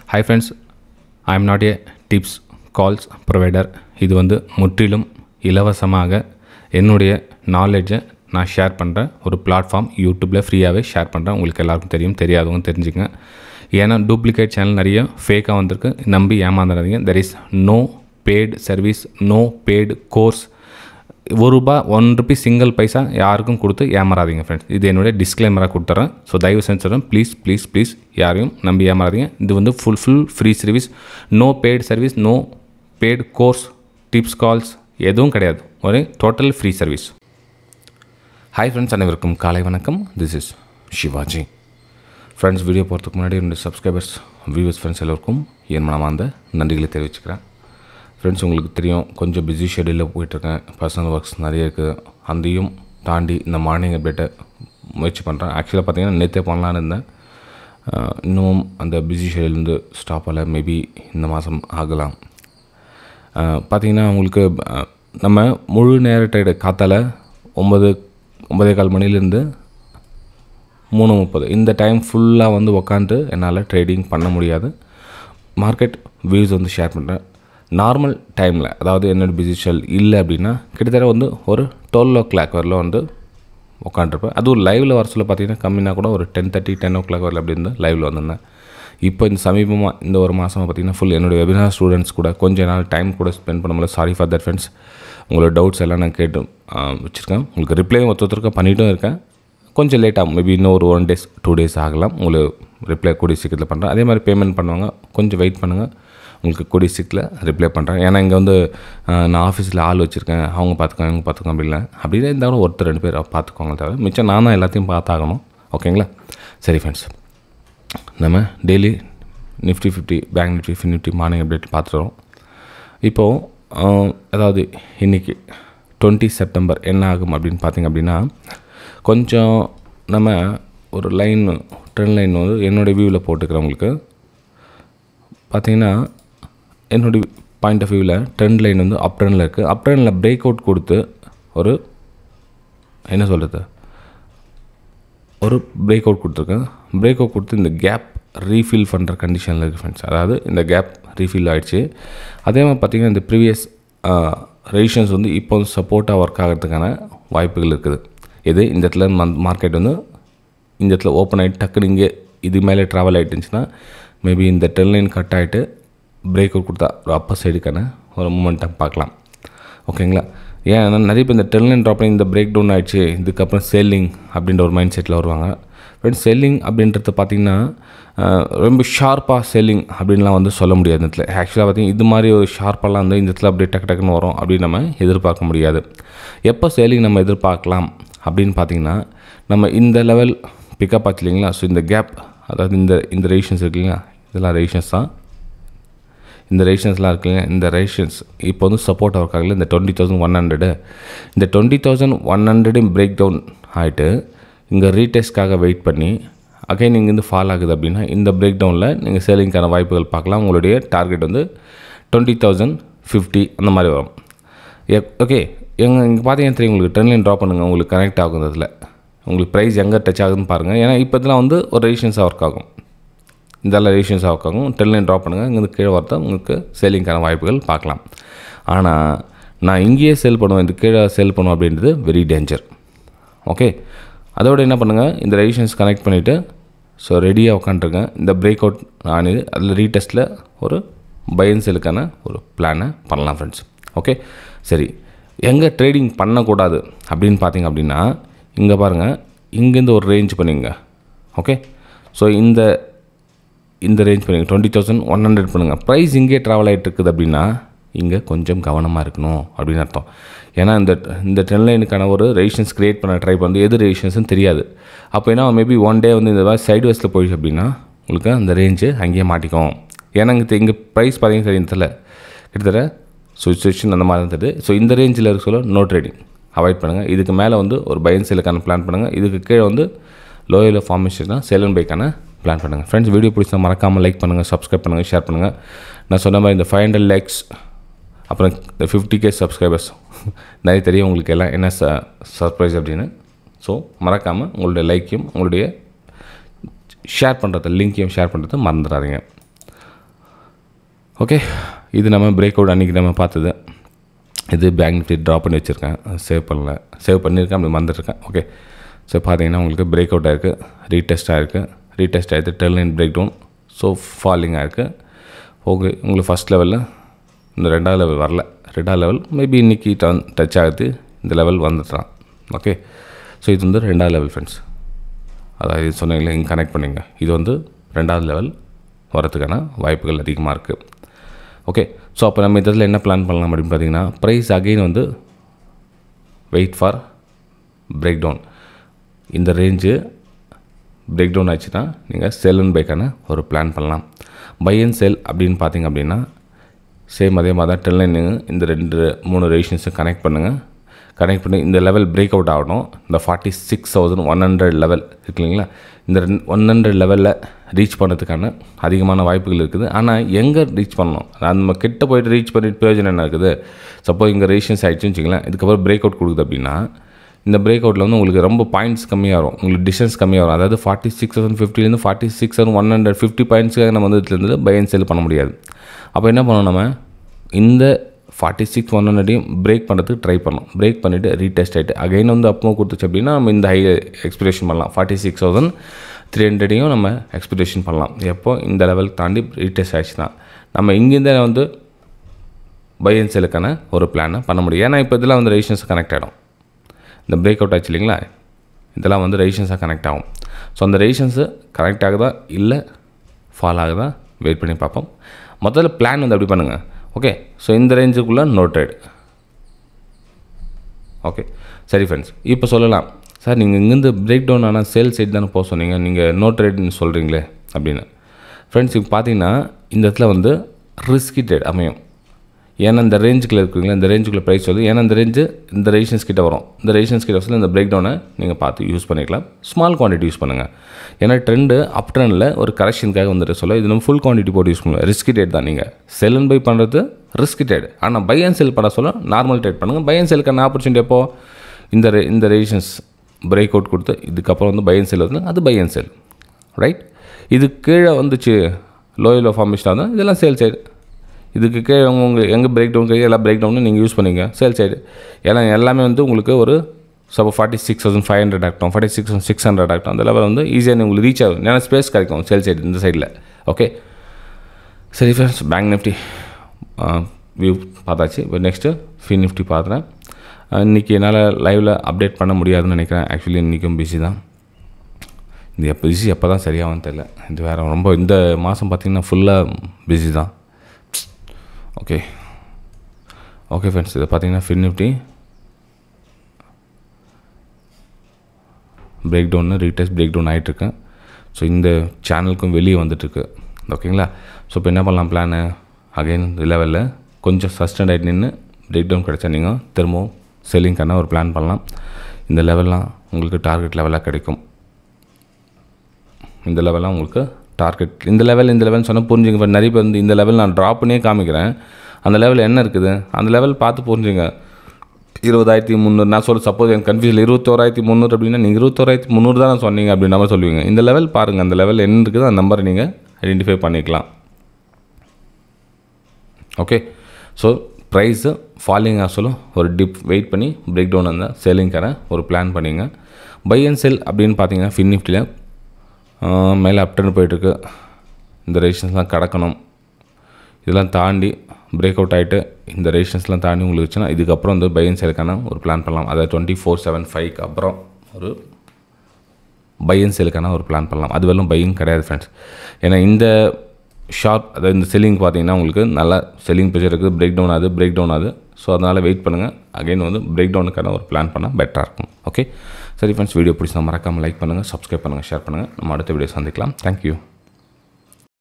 hi friends I am not a tips calls provider இது வந்து முற்றிலும் இலவசமாக என்னுடைய நாலேஜை நான் ஷேர் பண்ணுறேன் ஒரு பிளாட்ஃபார்ம் யூடியூப்பில் ஃப்ரீயாகவே ஷேர் பண்ணுறேன் உங்களுக்கு எல்லாருக்கும் தெரியும் தெரியாதவங்க தெரிஞ்சுங்க ஏன்னா டூப்ளிகேட் சேனல் நிறைய ஃபேக்காக வந்திருக்கு நம்பி ஏமாந்துடாதீங்க there is no paid service no paid course ஒரு ரூபா ஒன் ருபி சிங்கிள் பைசா யாருக்கும் கொடுத்து ஏமாறாதீங்க ஃப்ரெண்ட்ஸ் இது என்னுடைய டிஸ்க்ளைமராக கொடுத்துறேன் ஸோ தயவு செஞ்சு சொல்கிறேன் ப்ளீஸ் ப்ளீஸ் ப்ளீஸ் யாரையும் நம்பி ஏமாறாதீங்க இது வந்து full full free service no paid service no paid course tips calls எதுவும் கிடையாது ஒரு total free service hi friends அனைவருக்கும் காலை வணக்கம் this is Shivaji friends video போகிறதுக்கு முன்னாடி என்னுடைய சப்ஸ்கிரைபர்ஸ் வியூவர்ஸ் ஃப்ரெண்ட்ஸ் எல்லோருக்கும் என் மனமார்ந்த நன்றிகளை தெரிவிச்சுக்கிறேன் ஃப்ரெண்ட்ஸ் உங்களுக்கு தெரியும் கொஞ்சம் பிஸி ஷெடியூலில் போயிட்டுருக்கேன் பர்சனல் ஒர்க்ஸ் நிறைய இருக்குது அதையும் தாண்டி இந்த மார்னிங் அப்டேட்டை முயற்சி பண்ணுறேன் ஆக்சுவலாக பார்த்தீங்கன்னா நேற்றே பண்ணலான்னு இருந்தேன் அஹ், இன்னும் அந்த பிஸி ஷெடியூல் வந்து ஸ்டாப் ஆகல மேபி இந்த மாதம் ஆகலாம் அஹ், பார்த்தீங்கன்னா உங்களுக்கு அஹ், நம்ம முழு நேர ட்ரேடு காத்தால ஒம்பது ஒம்பதே கால் மணிலேருந்து மூணு முப்பது இந்த டைம் ஃபுல்லாக வந்து உக்காந்து என்னால் ட்ரேடிங் பண்ண முடியாது மார்க்கெட் வியூஸ் வந்து ஷேர் பண்ணுறேன் நார்மல் டைமில் அதாவது என்னோட பிஸி ஷெல் இல்லை அப்படின்னா கிட்டத்தட்ட வந்து ஒரு டுவெல் ஓ கிளாக் வரல வந்து உட்காந்துருப்பேன் அதுவும் லைவில் வர சொல்ல பார்த்தீங்கன்னா கம்மினா கூட ஒரு ten thirty ten o'clock வரல அப்படி இருந்து லைவில் வந்திருந்தேன் இப்போ இந்த சமீபமாக இந்த ஒரு மாதமாக பார்த்தீங்கன்னா ஃபுல் என்னுடைய வெபினார் ஸ்டூடெண்ட்ஸ் கூட கொஞ்ச நாள் டைம் கூட ஸ்பெண்ட் பண்ண முடியல சாரி ஃபார் தட் ஃப்ரெண்ட்ஸ் உங்களோட டவுட்ஸ் எல்லாம் நான் கேட்டு வச்சுருக்கேன் உங்களுக்கு ரிப்ளையும் ஒருத்தருக்க பண்ணிட்டும் இருக்கேன் கொஞ்சம் லேட் ஆகும் மேபி இன்னும் ஒரு ஒன் டேஸ் டூ டேஸ் ஆகலாம் உங்களுக்கு ரிப்ளை கூடிய சீக்கிரத்தில் பண்ணுறேன் அதே மாதிரி பேமெண்ட் பண்ணுவாங்க கொஞ்சம் வெயிட் பண்ணுங்கள் உங்களுக்கு கூடிய சீக்கிரத்தில் ரிப்ளை பண்ணுறேன் ஏன்னா இங்கே வந்து அஹ், நான் ஆஃபீஸில் ஆள் வச்சுருக்கேன் அவங்க பார்த்துக்கோங்க இவங்க பார்த்துக்கோங்க அப்படி இல்லை அப்படியே இருந்தாலும் ஒருத்தர் ரெண்டு பேர் பார்த்துக்கோங்க தவிர மிச்சம் நான் தான் எல்லாத்தையும் பார்த்தாகணும் ஓகேங்களா சரி ஃப்ரெண்ட்ஸ் நம்ம daily Nifty fifty bank Nifty Nifty morning update பார்த்துட்டு இப்போது ஆஹ், அதாவது இன்றைக்கி டுவெண்ட்டி செப்டம்பர் என்ன ஆகும் அப்படின்னு பார்த்தீங்க அப்படின்னா கொஞ்சம் நம்ம ஒரு லைன் ட்ரெண்ட் லைன் வந்து என்னோடய வியூவில் போட்டுக்கிறவங்களுக்கு பார்த்தீங்கன்னா என்னுடைய பாயிண்ட் ஆஃப் வியூவில் ட்ரெண்ட் லைன் வந்து அப் ட்ரெண்டில் இருக்குது அப் ட்ரெண்டில் பிரேக் அவுட் கொடுத்து ஒரு என்ன சொல்கிறது ஒரு பிரேக் அவுட் கொடுத்துருக்கேன் பிரேக் அவுட் கொடுத்து இந்த கேப் ரீஃபில் பண்ணுற கண்டிஷனில் இருக்குது ஃப்ரெண்ட்ஸ் அதாவது இந்த கேப் ரீஃபில் ஆகிடுச்சு அதே மாதிரி பார்த்திங்கன்னா இந்த ப்ரீவியஸ் ரெடிஷன்ஸ் வந்து இப்போ வந்து சப்போர்ட்டாக ஒர்க் ஆகிறதுக்கான வாய்ப்புகள் இருக்குது இது இந்த இடத்துல மார்க்கெட் வந்து இந்த இடத்துல ஓப்பன் ஆகிட்டு டக்குனு இங்கே இது மேலே ட்ராவல் ஆகிட்டுருந்துச்சுன்னா மேபி இந்த டென் லைன் கட் ஆகிட்டு பிரேக் அவுட் கொடுத்தா ஒரு அப்பர் சைடுக்கான ஒரு மூமெண்ட்டாக பார்க்கலாம் ஓகேங்களா ஏன்னா நிறைய பேர் இந்த டென் லைன் ட்ராப் இந்த பிரேக் டவுன் ஆயிடுச்சு இதுக்கப்புறம் செல்லிங் அப்படின்ற ஒரு மைண்ட் செட்டில் வருவாங்க ஃப்ரெண்ட்ஸ் செல்லிங் அப்படின்றது பார்த்திங்கன்னா அஹ், ரொம்ப ஷார்ப்பாக செல்லிங் அப்படின்லாம் வந்து சொல்ல முடியாது இந்த இடத்துல ஆக்சுவலாக பார்த்திங்கன்னா இது மாதிரி ஒரு ஷார்ப்பாலாம் வந்து இந்த இடத்துல அப்படியே டக்கு டக்குன்னு வரும் அப்படின்னு நம்ம எதிர்பார்க்க முடியாது எப்போ செல்லிங் நம்ம எதிர்பார்க்கலாம் அப்படின்னு பார்த்திங்கன்னா நம்ம இந்த லெவல் பிக்கப் ஆச்சு இல்லைங்களா ஸோ இந்த கேப் அதாவது இந்த இந்த ரேஷன்ஸ் இருக்கு இல்லைங்களா இதெல்லாம் ரேஷன்ஸ் தான் இந்த ரேஷன்ஸ்லாம் இருக்குங்க இந்த ரேஷன்ஸ் இப்போ வந்து சப்போர்ட் ஆகிறக்காகல இந்த டுவெண்ட்டி தௌசண்ட் ஒன் ஹண்ட்ரடு இந்த டுவெண்ட்டி தௌசண்ட் ஒன் ஹண்ட்ரடையும் பிரேக் டவுன் ஆகிட்டு இங்கே ரீடெஸ்ட்காக வெயிட் பண்ணி அகைன் இங்கேருந்து ஃபால் ஆகுது அப்படின்னா இந்த பிரேக் டவுனில் நீங்கள் சேலிங்க்கான வாய்ப்புகள் பார்க்கலாம் உங்களுடைய டார்கெட் வந்து டுவெண்ட்டி தௌசண்ட் ஃபிஃப்டி அந்த மாதிரி வரும் ஓகே எங்கள் இங்கே பார்த்தீங்கன்னா தெரியும் உங்களுக்கு ட்ரெண்ட் லைன் ட்ராப் பண்ணுங்கள் உங்களுக்கு கனெக்ட் ஆகும் அதில் உங்களுக்கு ப்ரைஸ் எங்கே டச் ஆகுதுன்னு பாருங்கள் ஏன்னா இப்போ இதெல்லாம் வந்து ஒரு ரெசிஷன்ஸாக ஒர்க் ஆகும் இதெல்லாம் ரெசிஷன்ஸாக ஒர்க் ஆகும் டென் லைன் ட்ராப் பண்ணுங்கள் இங்கே கீழே வரத உங்களுக்கு சேலிங்க்கான வாய்ப்புகள் பார்க்கலாம் ஆனால் நான் இங்கேயே சேல் பண்ணுவேன் இந்த கீழே சேல் பண்ணுவேன் அப்படின்றது வெரி டேஞ்சர் ஓகே அதோட என்ன பண்ணுங்கள் இந்த ரெசிஷன்ஸ் கனெக்ட் பண்ணிவிட்டு ஸோ ரெடியாக உட்காந்துருக்கேன் இந்த பிரேக் அவுட் நான் இது அதில் ரீடெஸ்ட்டில் ஒரு பையன் சேலுக்கான ஒரு பிளானை பண்ணலாம் ஃப்ரெண்ட்ஸ் ஓகே சரி எங்கே ட்ரேடிங் பண்ணக்கூடாது அப்படின்னு பார்த்தீங்க அப்படின்னா இங்கே பாருங்கள் இங்கேருந்து ஒரு ரேஞ்ச் பண்ணிங்க ஓகே ஸோ இந்த இந்த ரேஞ்ச் பண்ணுங்க டுவெண்ட்டி தௌசண்ட் ஒன் ஹண்ட்ரட் பண்ணுங்கள் ப்ரைஸ் இங்கே ட்ராவல் ஆகிட்டு இருக்குது அப்படின்னா இங்கே கொஞ்சம் கவனமாக இருக்கணும் அப்படின்னு அர்த்தம் ஏன்னா இந்த இந்த டென் லைனுக்கான ஒரு ரெசிஷன்ஸ் க்ரியேட் பண்ண ட்ரை பண்ணி எது ரெசிஷன்ஸ்னு தெரியாது அப்போ என்ன மேபி ஒன் டே வந்து இந்த மாதிரி சைடு வேஸில் போயிடுச்சு அப்படின்னா உங்களுக்கு அந்த ரேஞ்சு அங்கேயே மாட்டிக்கும் ஏன்னா இங்கே இங்கே ப்ரைஸ் பார்த்தீங்கன்னா தெரியும் தெரியல கிட்டத்தட்ட சுச்சுவேஷன் அந்த மாதிரி இருந்தது ஸோ இந்த ரேஞ்சில் இருக்க சொல்ல நோ ட்ரேடிங் அவாய்ட் பண்ணுங்கள் இதுக்கு மேலே வந்து ஒரு பையன் சேலுக்கான பிளான் பண்ணுங்கள் இதுக்கு கீழே வந்து லோயரில் ஃபார்மேஷன் தான் சேல் அண்ட் பைக்கான பிளான் பண்ணுங்கள் ஃப்ரெண்ட்ஸ் வீடியோ பிடிச்சா மறக்காமல் லைக் பண்ணுங்கள் சப்ஸ்கிரைப் பண்ணுங்கள் ஷேர் பண்ணுங்கள் நான் சொன்ன மாதிரி இந்த ஃபைவ் ஹண்ட்ரட் லைக்ஸ் அப்புறம் இந்த ஃபிஃப்டி கே சப்ஸ்கிரைபர்ஸ் நிறைய தெரியும் உங்களுக்கு எல்லாம் என்ன ச சர்ப்ரைஸ் அப்படின்னு ஸோ மறக்காமல் உங்களுடைய லைக்கையும் உங்களுடைய ஷேர் பண்ணுறது லிங்க்கையும் ஷேர் பண்ணுறது மறந்துடாதீங்க ஓகே இது நம்ம பிரேக் அவுட் அன்றைக்கி நம்ம பார்த்தது இது பேங்க் நிஃப்டி ட்ராப் பண்ணி வச்சுருக்கேன் சேவ் பண்ணல சேவ் பண்ணியிருக்கேன் அப்படி மறந்துட்டுருக்கேன் ஓகே ஸோ பார்த்தீங்கன்னா உங்களுக்கு பிரேக் அவுட் ஆயிருக்கு ரீடெஸ்ட் ஆயிருக்கு ரீடெஸ்ட் ஆகிருக்கு டெல் line break down so falling ஆயிருக்கு ஓகே உங்களுக்கு ஃபஸ்ட் லெவலில் இந்த ரெண்டாவது லெவல் வரல ரெண்டாவது லெவல் மேபி இன்றைக்கி டர்ன் டச் ஆகுது இந்த லெவல் வந்துடுறான் ஓகே ஸோ இது வந்து ரெண்டாவது லெவல் ஃப்ரெண்ட்ஸ் அதாவது இது சொன்னீங்களே இங்கே கனெக்ட் பண்ணிங்க இது வந்து ரெண்டாவது லெவல் வரதுக்கான வாய்ப்புகள் அதிகமாக இருக்குது ஓகே ஸோ அப்போ நம்ம இதில் என்ன பிளான் பண்ணலாம் அப்படின்னு பார்த்தீங்கன்னா ப்ரைஸ் அகெயின் வந்து வெயிட் ஃபார் பிரேக் டவுன் இந்த ரேஞ்சு பிரேக் டவுன் ஆச்சுன்னா நீங்கள் செல் அண்ட் பைக்கான ஒரு பிளான் பண்ணலாம் பை அண்ட் செல் அப்படின்னு பார்த்தீங்க அப்படின்னா சேம் அதே மாதிரி தான் டென் இந்த ரெண்டு மூணு ரேஷன்ஸும் கனெக்ட் பண்ணுங்கள் கனெக்ட் பண்ணி இந்த லெவல் பிரேக் அவுட் ஆகணும் இந்த forty six thousand one hundred level இருக்கு இல்லைங்களா இந்த ரெண்டு ஒன் ஹண்ட்ரட் லெவலில் ரீச் பண்ணுறதுக்கான அதிகமான வாய்ப்புகள் இருக்குது ஆனால் எங்கே ரீச் பண்ணணும் நம்ம கிட்ட போயிட்டு ரீச் பண்ணிட்டு பிரயோஜனம் என்ன இருக்குது சப்போஸ் இங்கே ரேஷன்ஸ் ஆகிடுச்சுன்னு வச்சுங்களேன் இதுக்கப்புறம் பிரேக் அவுட் கொடுக்குது அப்படின்னா இந்த பிரேக் அவுட்டில் வந்து உங்களுக்கு ரொம்ப பாயிண்ட்ஸ் கம்மியாக வரும் உங்களுக்கு டிஸ்டன்ஸ் கம்மியாக வரும் அதாவது ஃபார்ட்டி சிக்ஸ் தௌசண்ட் ஃபிஃப்டிலேருந்து forty six thousand one hundred fifty பாயிண்ட்ஸ்க்காக நம்ம வந்து இதுலேருந்து பை அண்ட் செல் பண்ண முடியாது அப்போ என்ன பண்ணணும் நம்ம இந்த ஃபார்ட்டி சிக்ஸ் ஒன் ஹண்ட்ரடையும் பிரேக் பண்ணுறதுக்கு ட்ரை பண்ணணும் பிரேக் பண்ணிவிட்டு ரீடெஸ்ட் ஆகிட்டு அகைன் வந்து அப்போ கொடுத்துச்சு அப்படின்னா நம்ம இந்த ஹை எக்ஸ்பெக்டேஷன் பண்ணலாம் ஃபார்ட்டி சிக்ஸ் தௌசண்ட் த்ரீ ஹண்ட்ரடையும் நம்ம எக்ஸ்பெக்டேஷன் பண்ணலாம் எப்போ இந்த லெவல் தாண்டி ரீடெஸ்ட் ஆச்சுன்னா நம்ம இங்கேருந்தே வந்து பை அண்ட் செல்லுக்கான ஒரு பிளானை பண்ண முடியும் ஏன்னா இப்போ இதெல்லாம் வந்து ரெஜிஸ்டன்ஸ் கனெக்ட் ஆகிடும் இந்த பிரேக் அவுட் ஆச்சு இல்லைங்களா இதெல்லாம் வந்து ரெஜிஸ்டன்ஸாக கனெக்ட் ஆகும் ஸோ அந்த ரெஜிஸ்டன்ஸு கனெக்ட் ஆகுதா இல்லை ஃபால் ஆகுதா வெயிட் பண்ணி பார்ப்போம் முதல்ல பிளான் வந்து அப்படி பண்ணுங்கள் ஓகே ஸோ இந்த ரேஞ்சுக்குள்ளே நோ ட்ரேட் ஓகே சரி ஃப்ரெண்ட்ஸ் இப்போ சொல்லலாம் சார் நீங்கள் இங்கேருந்து பிரேக் டவுன் ஆனால் சேல் சைட் தானே போக சொன்னீங்க நீங்கள் நோ ட்ரேட்னு சொல்கிறீங்களே அப்படின்னு ஃப்ரெண்ட்ஸ் இப்போ பார்த்தீங்கன்னா இந்த இடத்துல வந்து ரிஸ்கி ட்ரேட் அமையும் ஏன்னா இந்த ரேஞ்சுக்குள்ள இருக்குங்களா இந்த ரேஞ்சுக்குள்ள ப்ரைஸ் வருது ஏன்னா இந்த ரேஞ்சு இந்த ரெஜிஷன்ஸ் கிட்ட வரும் இந்த ரெஜிஷன்ஸ் கிட்ட வசதி இந்த பிரேக் டவுனை நீங்கள் பார்த்து யூஸ் பண்ணிக்கலாம் ஸ்மால் குவான்டிட்டி யூஸ் பண்ணுங்கள் ஏன்னா ட்ரெண்டு அப் ட்ரெண்டில் ஒரு கரெக்ஷனுக்காக வந்துட்டு சொல்ல இது நம்ம ஃபுல் குவான்டிட்டி போட்டு யூஸ் பண்ணுவோம் ரிஸ்கி ட்ரேட் தான் நீங்கள் செல் அண்ட் பை பண்ணுறது ரிஸ்கி ட்ரேட் ஆனால் பை அண்ட் செல் பண்ண சொல்ல நார்மல் ட்ரேட் பண்ணுங்கள் பை அண்ட் செல்லுக்கான ஆப்பர்ச்சுனிட்டி எப்போ இந்த re- இந்த ரெஜிஷன்ஸ் பிரேக் அவுட் கொடுத்து இதுக்கப்புறம் வந்து பை அண்ட் செல் வந்து அது பை அண்ட் செல் ரைட் இது கீழே வந்துச்சு லோயில் ஃபார்மேஷனாக தான் இதெல்லாம் சேல் சைடு இதுக்கு கீழே உங்கள் எங்கே பிரேக் டவுன் கீழே எல்லா பிரேக் டவுனும் நீங்கள் யூஸ் பண்ணிங்க சேல் சைடு ஏன்னா எல்லாமே வந்து உங்களுக்கு ஒரு சப்போ forty six thousand five hundred ஆகட்டும் forty six thousand six hundred ஆகட்டும் அந்த லெவல் வந்து ஈஸியாக உங்களுக்கு ரீச் ஆகும் ஏன்னா ஸ்பேஸ் கிடைக்கும் சேல் சைடு இந்த சைடில் ஓகே சரி ஃப்ரெண்ட்ஸ் பேங்க் நிஃப்டி வியூ பார்த்தாச்சு இப்போ நெக்ஸ்ட்டு ஃபின் நிஃப்டி பார்க்குறேன் இன்றைக்கி என்னால் லைவில் அப்டேட் பண்ண முடியாதுன்னு நினைக்கிறேன் ஆக்சுவலி இன்றைக்கும் பிஸி தான் இது எப்போ பிஸி எப்போ தான் சரியாகும் தெரியல இது வேறு ரொம்ப இந்த மாதம் பார்த்திங்கன்னா ஃபுல்லாக பிஸி தான் ஓகே ஓகே ஃப்ரெண்ட்ஸ் இதை பார்த்தீங்கன்னா ஃபின் நிஃப்டி பிரேக் டவுன்னு ரீடெஸ்ட் பிரேக் டவுன் ஆகிட்டுருக்கேன் ஸோ இந்த சேனலுக்கும் வெளியே வந்துட்டுருக்கு ஓகேங்களா ஸோ இப்போ என்ன பண்ணலாம் பிளானு அகைன் லெவலில் கொஞ்சம் சஸ்டண்ட் ஆகிட்டு நின்று பிரேக் டவுன் கிடச்சா நீங்கள் திரும்பவும் செல்லிங்க்கான ஒரு பிளான் பண்ணலாம் இந்த லெவல்லாம் உங்களுக்கு டார்கெட் லெவலாக கிடைக்கும் இந்த லெவலாம் உங்களுக்கு டார்கெட் இந்த லெவல் இந்த லெவல்னு சொன்னால் புரிஞ்சுங்க இப்போ நிறைய பேர் வந்து இந்த லெவல் நான் ட்ராப் பண்ணியே காமிக்கிறேன் அந்த லெவல் என்ன இருக்குது அந்த லெவல் பார்த்து புரிஞ்சுங்க இருபதாயிரத்தி முந்நூறு நான் சொல்ல சப்போஸ் எனக்கு கன்ஃபியூஷன் இருபத்தோராயிரத்தி முந்நூறு அப்படின்னா நீங்கள் இருபத்தோராயிரத்தி முந்நூறு தானே சொன்னீங்க அப்படின்னு நம்ம சொல்லுவீங்க இந்த லெவல் பாருங்கள் அந்த லெவல் என்ன இருக்குது அந்த நம்பரை நீங்கள் ஐடென்டிஃபை பண்ணிக்கலாம் ஓகே ஸோ ப்ரைஸு ஃபாலிங் ஆசலும் ஒரு டிப் வெயிட் பண்ணி பிரேக் டவுன் அந்த செல்லிங்கான ஒரு பிளான் பண்ணிங்க பை அண்ட் செல் அப்படின்னு பார்த்தீங்கன்னா ஃபின் நிஃப்டியில் மேலே அப்டர்னு போயிட்டுருக்கு இந்த ரெஜிஸ்டன்ஸ்லாம் கடக்கணும் இதெல்லாம் தாண்டி பிரேக் அவுட் ஆகிட்டு இந்த ரெஜிஸ்டன்ஸ்லாம் தாண்டி உங்களுக்கு வச்சுன்னா இதுக்கப்புறம் வந்து பை அண்ட் செல்லுக்கான ஒரு பிளான் பண்ணலாம் அதாவது டுவெண்ட்டி ஃபோர் செவன் ஃபைவ்க்கு அப்புறம் ஒரு பை அண்ட் செல்லுக்கான ஒரு பிளான் பண்ணலாம் அது வெறும் பையும் கிடையாது ஃப்ரெண்ட்ஸ் ஏன்னா இந்த ஷார்ப் அதாவது இந்த செல்லிங் பார்த்தீங்கன்னா உங்களுக்கு நல்லா செல்லிங் ப்ரெஷர் இருக்குது பிரேக் டவுன் ஆகுது பிரேக் டவுன் ஆகுது ஸோ அதனால் வெயிட் பண்ணுங்கள் அகைன் வந்து பிரேக் டவுனுக்கான ஒரு பிளான் பண்ணால் பெட்டராக இருக்கும் ஓகே சரி ஃப்ரெண்ட்ஸ் வீடியோ பிடிச்சா மறக்காமல் லைக் பண்ணுங்கள் சப்ஸ்கிரைப் பண்ணுங்கள் ஷேர் பண்ணுங்கள் நம்ம அடுத்த வீடியோ சந்திக்கலாம் தேங்க்யூ